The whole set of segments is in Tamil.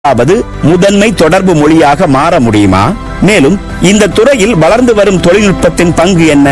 அதாவது முதன்மை தொடர்பு மொழியாக மாற முடியுமா மேலும் இந்த துறையில் வளர்ந்து வரும் தொழில்நுட்பத்தின் பங்கு என்ன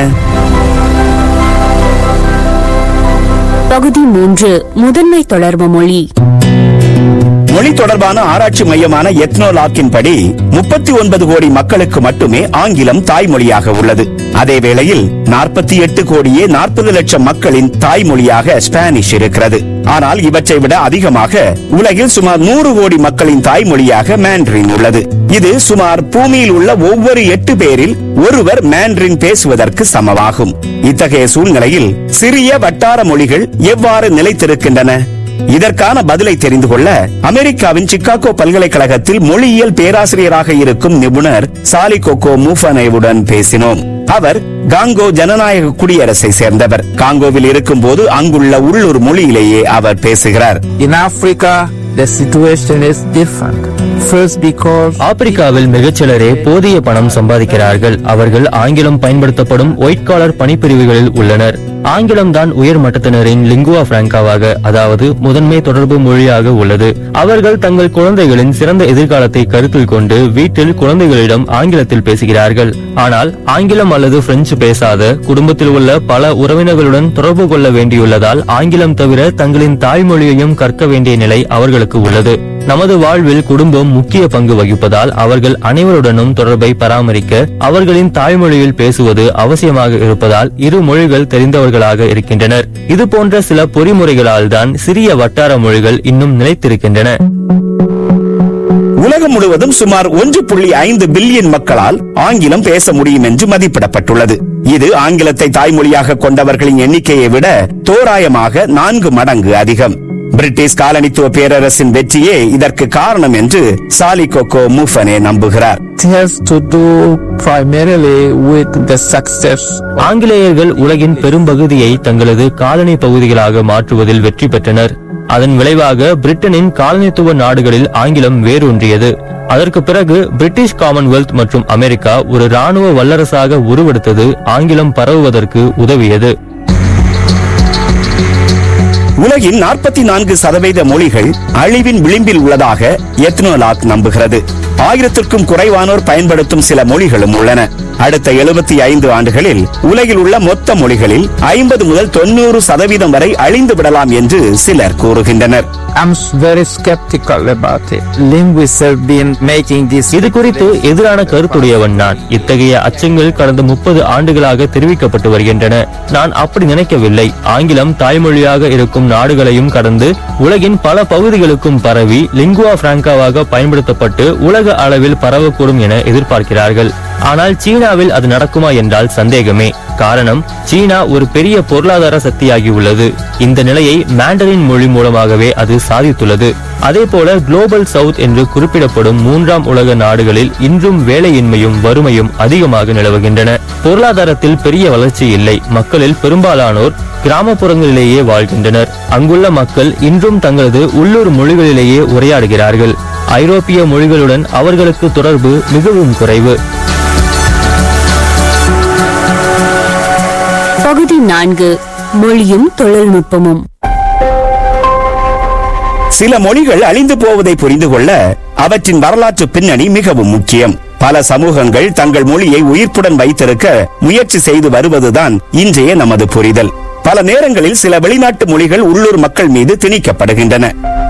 பகுதி மூன்று முதன்மை தொடர்பு மொழி மொழி தொடர்பான ஆராய்ச்சி மையமான எத்னோலாக்கின் படி முப்பத்தி ஒன்பது கோடி மக்களுக்கு மட்டுமே ஆங்கிலம் தாய்மொழியாக உள்ளது அதே வேளையில் நாற்பத்தி எட்டு கோடியே நாற்பது லட்சம் மக்களின் தாய்மொழியாக ஸ்பானிஷ் இருக்கிறது ஆனால் இவற்றை விட அதிகமாக உலகில் சுமார் நூறு கோடி மக்களின் தாய்மொழியாக மேண்ட்ரின் உள்ளது இது சுமார் பூமியில் உள்ள ஒவ்வொரு எட்டு பேரில் ஒருவர் மேண்ட்ரின் பேசுவதற்கு சமமாகும் இத்தகைய சூழ்நிலையில் சிறிய வட்டார மொழிகள் எவ்வாறு நிலைத்திருக்கின்றன இதற்கான பதிலை தெரிந்து கொள்ள அமெரிக்காவின் சிக்காகோ பல்கலைக்கழகத்தில் மொழியியல் பேராசிரியராக இருக்கும் நிபுணர் சாலிகோகோ மூஃபனேவுடன் பேசினோம் அவர் காங்கோ ஜனநாயக குடியரசை சேர்ந்தவர் காங்கோவில் இருக்கும்போது அங்குள்ள உள்ளூர் மொழியிலேயே அவர் பேசுகிறார் In Africa, the situation is different. First, because ஆப்பிரிக்காவில் மிகச்சிலரே போதிய பணம் சம்பாதிக்கிறார்கள் அவர்கள் ஆங்கிலம் பயன்படுத்தப்படும் ஒயிட் காலர் பணிப்பிரிவுகளில் உள்ளனர் ஆங்கிலம் தான் உயர் மட்டத்தினரின் லிங்குவா பிராங்காவாக அதாவது முதன்மை தொடர்பு மொழியாக உள்ளது அவர்கள் தங்கள் குழந்தைகளின் சிறந்த எதிர்காலத்தை கருத்தில் கொண்டு வீட்டில் குழந்தைகளிடம் ஆங்கிலத்தில் பேசுகிறார்கள் ஆனால் ஆங்கிலம் அல்லது பிரெஞ்சு பேசாத குடும்பத்தில் உள்ள பல உறவினர்களுடன் தொடர்பு கொள்ள வேண்டியுள்ளதால் ஆங்கிலம் தவிர தங்களின் தாய்மொழியையும் கற்க வேண்டிய நிலை அவர்களுக்கு உள்ளது நமது வாழ்வில் குடும்பம் முக்கிய பங்கு வகிப்பதால் அவர்கள் அனைவருடனும் தொடர்பை பராமரிக்க அவர்களின் தாய்மொழியில் பேசுவது அவசியமாக இருப்பதால் இரு மொழிகள் தெரிந்தவர்களாக இருக்கின்றனர் இது போன்ற சில பொறிமுறைகளால் தான் சிறிய வட்டார மொழிகள் இன்னும் நிலைத்திருக்கின்றன உலகம் முழுவதும் சுமார் ஒன்று புள்ளி ஐந்து பில்லியன் மக்களால் ஆங்கிலம் பேச முடியும் என்று மதிப்பிடப்பட்டுள்ளது இது ஆங்கிலத்தை தாய்மொழியாக கொண்டவர்களின் எண்ணிக்கையை விட தோராயமாக நான்கு மடங்கு அதிகம் பிரிட்டிஷ் காலனித்துவ பேரரசின் வெற்றியே இதற்கு காரணம் என்று சாலிகோகோ மூஃபனே நம்புகிறார் it has to do primarily with the success ஆங்கிலேயர்கள் உலகின் பெரும்பகுதியை தங்களது காலனி பகுதிகளாக மாற்றுவதில் வெற்றி பெற்றனர் அதன் விளைவாக பிரிட்டனின் காலனித்துவ நாடுகளில் ஆங்கிலம் வேரூன்றியது அதற்கு பிறகு பிரிட்டிஷ் காமன்வெல்த் மற்றும் அமெரிக்கா ஒரு ராணுவ வல்லரசாக உருவெடுத்தது ஆங்கிலம் பரவுவதற்கு உதவியது உலகின் நாற்பத்தி நான்கு சதவீத மொழிகள் அழிவின் விளிம்பில் உள்ளதாக எத்னோலாக் நம்புகிறது ஆயிரத்திற்கும் குறைவானோர் பயன்படுத்தும் சில மொழிகளும் உள்ளன அடுத்த எழுபத்தி ஐந்து ஆண்டுகளில் உலகில் உள்ள மொத்த மொழிகளில் ஐம்பது முதல் தொண்ணூறு சதவீதம் வரை அழிந்து விடலாம் என்று சிலர் கூறுகின்றனர் I'm very skeptical about it. Linguists have been making this இது குறித்து எதிரான கருத்துடையவன் நான் இத்தகைய அச்சங்கள் கடந்த முப்பது ஆண்டுகளாக தெரிவிக்கப்பட்டு வருகின்றன நான் அப்படி நினைக்கவில்லை ஆங்கிலம் தாய்மொழியாக இருக்கும் நாடுகளையும் கடந்து உலகின் பல பகுதிகளுக்கும் பரவி லிங்குவா பிராங்காவாக பயன்படுத்தப்பட்டு உலக அளவில் பரவக்கூடும் என எதிர்பார்க்கிறார்கள் ஆனால் சீனாவில் அது நடக்குமா என்றால் சந்தேகமே காரணம் சீனா ஒரு பெரிய பொருளாதார சக்தியாகி உள்ளது இந்த நிலையை மேண்டரின் மொழி மூலமாகவே அது சாதித்துள்ளது அதே போல குளோபல் சவுத் என்று குறிப்பிடப்படும் மூன்றாம் உலக நாடுகளில் இன்றும் வேலையின்மையும் வறுமையும் அதிகமாக நிலவுகின்றன பொருளாதாரத்தில் பெரிய வளர்ச்சி இல்லை மக்களில் பெரும்பாலானோர் கிராமப்புறங்களிலேயே வாழ்கின்றனர் அங்குள்ள மக்கள் இன்றும் தங்களது உள்ளூர் மொழிகளிலேயே உரையாடுகிறார்கள் ஐரோப்பிய மொழிகளுடன் அவர்களுக்கு தொடர்பு மிகவும் குறைவு பகுதி நான்கு மொழியும் தொழில்நுட்பமும் சில மொழிகள் அழிந்து போவதை புரிந்து கொள்ள அவற்றின் வரலாற்று பின்னணி மிகவும் முக்கியம் பல சமூகங்கள் தங்கள் மொழியை உயிர்ப்புடன் வைத்திருக்க முயற்சி செய்து வருவதுதான் இன்றைய நமது புரிதல் பல நேரங்களில் சில வெளிநாட்டு மொழிகள் உள்ளூர் மக்கள் மீது திணிக்கப்படுகின்றன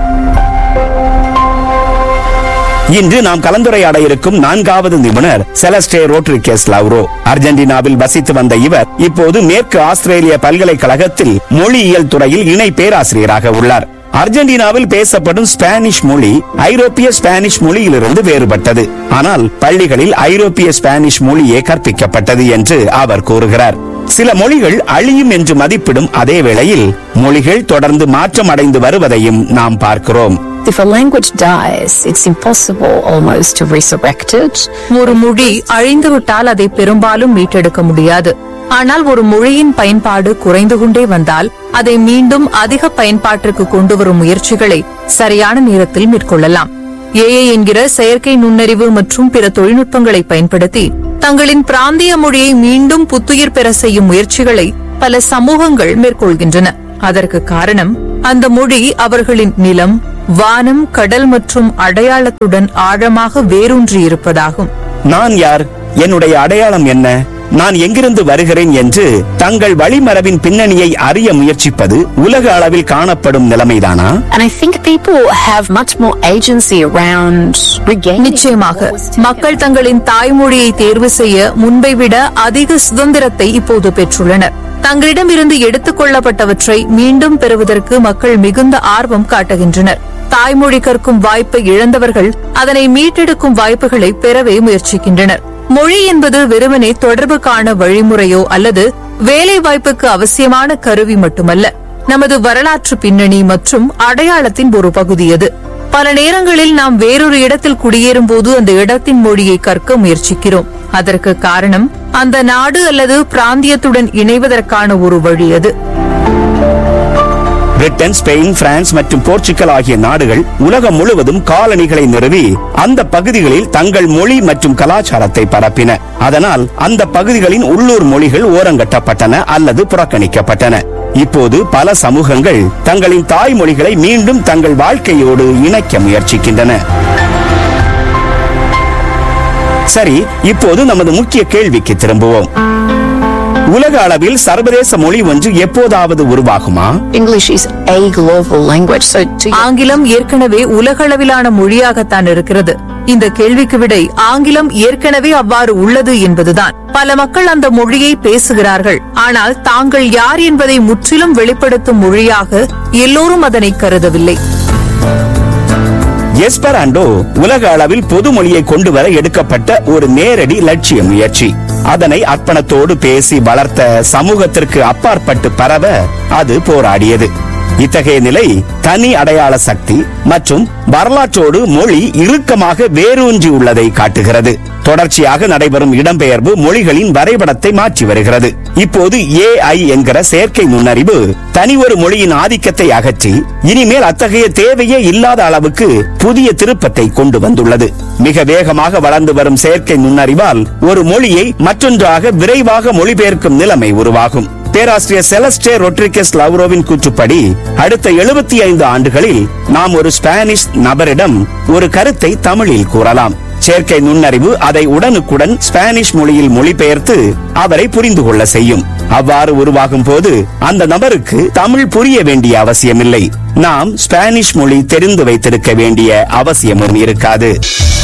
இன்று நாம் கலந்துரையாட இருக்கும் நான்காவது நிபுணர் செலஸ்டே ரோட்ரிகேஸ் லவ்ரோ அர்ஜென்டினாவில் வசித்து வந்த இவர் இப்போது மேற்கு ஆஸ்திரேலிய பல்கலைக்கழகத்தில் மொழியியல் துறையில் இணை பேராசிரியராக உள்ளார் அர்ஜென்டினாவில் பேசப்படும் ஸ்பானிஷ் மொழி ஐரோப்பிய ஸ்பானிஷ் மொழியிலிருந்து வேறுபட்டது ஆனால் பள்ளிகளில் ஐரோப்பிய ஸ்பானிஷ் மொழியே கற்பிக்கப்பட்டது என்று அவர் கூறுகிறார் சில மொழிகள் அழியும் என்று மதிப்பிடும் அதே வேளையில் மொழிகள் தொடர்ந்து மாற்றம் அடைந்து வருவதையும் நாம் பார்க்கிறோம் If a language dies, it's impossible almost to resurrect it. ஒரு மொழி அழிந்துவிட்டால் அதை பெரும்பாலும் மீட்டெடுக்க முடியாது ஆனால் ஒரு மொழியின் பயன்பாடு குறைந்து கொண்டே வந்தால் அதை மீண்டும் அதிக பயன்பாட்டிற்கு கொண்டு வரும் முயற்சிகளை சரியான நேரத்தில் மேற்கொள்ளலாம் ஏஐ என்கிற செயற்கை நுண்ணறிவு மற்றும் பிற தொழில்நுட்பங்களை பயன்படுத்தி தங்களின் பிராந்திய மொழியை மீண்டும் புத்துயிர் பெற செய்யும் முயற்சிகளை பல சமூகங்கள் மேற்கொள்கின்றன அதற்கு காரணம் அந்த மொழி அவர்களின் நிலம் வானம் கடல் மற்றும் அடையாளத்துடன் ஆழமாக வேரூன்றி இருப்பதாகும் நான் யார் என்னுடைய அடையாளம் என்ன நான் எங்கிருந்து வருகிறேன் என்று தங்கள் வழிமரபின் பின்னணியை அறிய முயற்சிப்பது உலக அளவில் காணப்படும் நிலைமைதானா And I think people have much more agency around regaining. நிச்சயமாக மக்கள் தங்களின் தாய்மொழியை தேர்வு செய்ய முன்பை விட அதிக சுதந்திரத்தை இப்போது பெற்றுள்ளனர் தங்களிடமிருந்து எடுத்துக் கொள்ளப்பட்டவற்றை மீண்டும் பெறுவதற்கு மக்கள் மிகுந்த ஆர்வம் காட்டுகின்றனர் தாய்மொழி கற்கும் வாய்ப்பை இழந்தவர்கள் அதனை மீட்டெடுக்கும் வாய்ப்புகளை பெறவே முயற்சிக்கின்றனர் மொழி என்பது வெறுமனே தொடர்புக்கான வழிமுறையோ அல்லது வேலை வாய்ப்புக்கு அவசியமான கருவி மட்டுமல்ல நமது வரலாற்று பின்னணி மற்றும் அடையாளத்தின் ஒரு பகுதி அது பல நேரங்களில் நாம் வேறொரு இடத்தில் குடியேறும் போது அந்த இடத்தின் மொழியை கற்க முயற்சிக்கிறோம் அதற்கு காரணம் அந்த நாடு அல்லது பிராந்தியத்துடன் இணைவதற்கான ஒரு வழி அது பிரிட்டன் ஸ்பெயின் பிரான்ஸ் மற்றும் போர்ச்சுகல் ஆகிய நாடுகள் உலகம் முழுவதும் காலனிகளை நிறுவி அந்த பகுதிகளில் தங்கள் மொழி மற்றும் கலாச்சாரத்தை பரப்பின அதனால் அந்த பகுதிகளின் உள்ளூர் மொழிகள் ஓரங்கட்டப்பட்டன அல்லது புறக்கணிக்கப்பட்டன இப்போது பல சமூகங்கள் தங்களின் தாய்மொழிகளை மீண்டும் தங்கள் வாழ்க்கையோடு இணைக்க முயற்சிக்கின்றன சரி இப்போது நமது முக்கிய கேள்விக்கு திரும்புவோம் உலக அளவில் சர்வதேச மொழி ஒன்று எப்போதாவது உருவாகுமா English is a global language. So to your ஆங்கிலம் ஏற்கனவே உலகளவிலான மொழியாகத்தான் இருக்கிறது இந்த கேள்விக்கு விடை ஆங்கிலம் ஏற்கனவே அவ்வாறு உள்ளது என்பதுதான் பல மக்கள் அந்த மொழியை பேசுகிறார்கள் ஆனால் தாங்கள் யார் என்பதை முற்றிலும் வெளிப்படுத்தும் மொழியாக எல்லோரும் அதனை கருதவில்லை எஸ்பராண்டோ உலக அளவில் பொது மொழியை கொண்டு வர எடுக்கப்பட்ட ஒரு நேரடி லட்சிய முயற்சி அதனை அர்ப்பணத்தோடு பேசி வளர்த்த சமூகத்திற்கு அப்பாற்பட்டு பரவ அது போராடியது இத்தகைய நிலை தனி அடையாள சக்தி மற்றும் வரலாற்றோடு மொழி இறுக்கமாக வேரூன்றி உள்ளதை காட்டுகிறது தொடர்ச்சியாக நடைபெறும் இடம்பெயர்வு மொழிகளின் வரைபடத்தை மாற்றி வருகிறது இப்போது ஏஐ என்கிற செயற்கை நுண்ணறிவு தனி ஒரு மொழியின் ஆதிக்கத்தை அகற்றி இனிமேல் அத்தகைய தேவையே இல்லாத அளவுக்கு புதிய திருப்பத்தை கொண்டு வந்துள்ளது மிக வேகமாக வளர்ந்து வரும் செயற்கை நுண்ணறிவால் ஒரு மொழியை மற்றொன்றாக விரைவாக மொழிபெயர்க்கும் நிலைமை உருவாகும் பேராசிரியர் செலஸ்டே ரொட்ரிகஸ் லவ்ரோவின் கூற்றுப்படி அடுத்த 75 ஐந்து ஆண்டுகளில் நாம் ஒரு ஸ்பானிஷ் நபரிடம் ஒரு கருத்தை தமிழில் கூறலாம் செயற்கை நுண்ணறிவு அதை உடனுக்குடன் ஸ்பானிஷ் மொழியில் மொழிபெயர்த்து அவரை புரிந்து கொள்ள செய்யும் அவ்வாறு உருவாகும் போது அந்த நபருக்கு தமிழ் புரிய வேண்டிய அவசியமில்லை நாம் ஸ்பானிஷ் மொழி தெரிந்து வைத்திருக்க வேண்டிய அவசியமும் இருக்காது